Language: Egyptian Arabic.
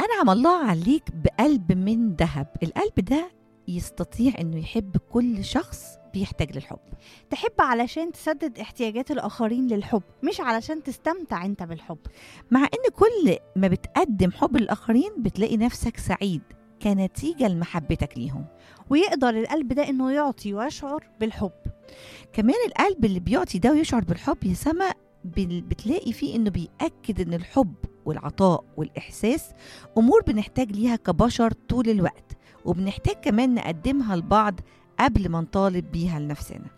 أنعم الله عليك بقلب من ذهب القلب ده يستطيع أنه يحب كل شخص بيحتاج للحب تحب علشان تسدد احتياجات الآخرين للحب مش علشان تستمتع أنت بالحب مع أن كل ما بتقدم حب للآخرين بتلاقي نفسك سعيد كنتيجة لمحبتك ليهم ويقدر القلب ده إنه يعطي ويشعر بالحب كمان القلب اللي بيعطي ده ويشعر بالحب يا سما بال- بتلاقي فيه انه بيأكد ان الحب والعطاء والإحساس أمور بنحتاج ليها كبشر طول الوقت وبنحتاج كمان نقدمها لبعض قبل ما نطالب بيها لنفسنا